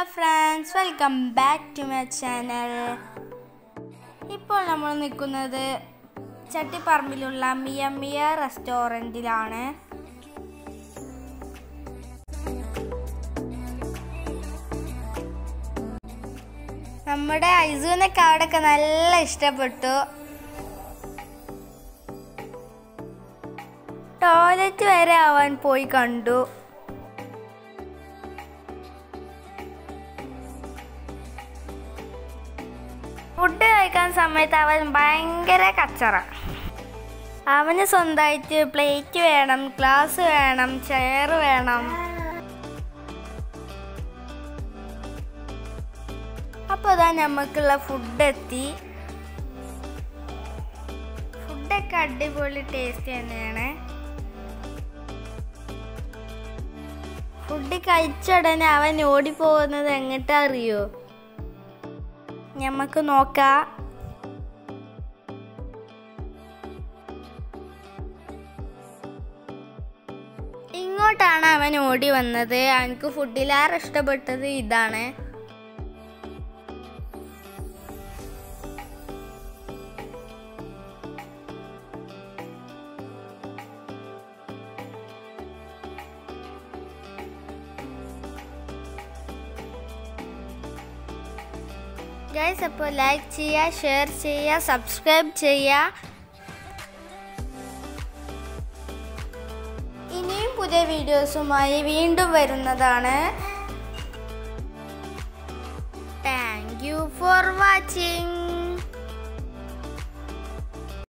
friends welcome back to my channel ഇപ്പോൾ നമ്മൾ നിൽക്കുന്നത് ചട്ടിപ്പറമ്പിലുള്ള മിയ മിയ റെസ്റ്റോറൻറ്റിലാണ് നമ്മുടെ ഐസുവിനൊക്കെ അവിടെയൊക്കെ നല്ല ഇഷ്ടപ്പെട്ടു ടോയ്ലറ്റ് വരെ അവൻ പോയി കണ്ടു ഫുഡ് കഴിക്കാൻ സമയത്ത് അവൻ ഭയങ്കര കച്ചറ അവന് സ്വന്തമായിട്ട് പ്ലേറ്റ് വേണം ഗ്ലാസ് വേണം ചെയർ വേണം അപ്പോൾ ഇതാ നമുക്കുള്ള ഫുഡ് എത്തി ഫുഡൊക്കെ അടിപൊളി ടേസ്റ്റ് തന്നെയാണ് ഫുഡ് കഴിച്ച ഉടനെ അവൻ ഓടിപ്പോകുന്നത് എങ്ങോട്ടാ അറിയോ നമുക്ക് നോക്കാം ഇങ്ങോട്ടാണ് അവൻ ഓടി വന്നത് അവനക്ക് ഫുഡിലേറെ ഇഷ്ടപ്പെട്ടത് ഇതാണ് ഗൈസ് അപ്പോൾ ലൈക്ക് ചെയ്യുക ഷെയർ ചെയ്യുക സബ്സ്ക്രൈബ് ചെയ്യുക ഇനിയും പുതിയ വീഡിയോസുമായി വീണ്ടും വരുന്നതാണ് താങ്ക് യു ഫോർ വാച്ചിങ്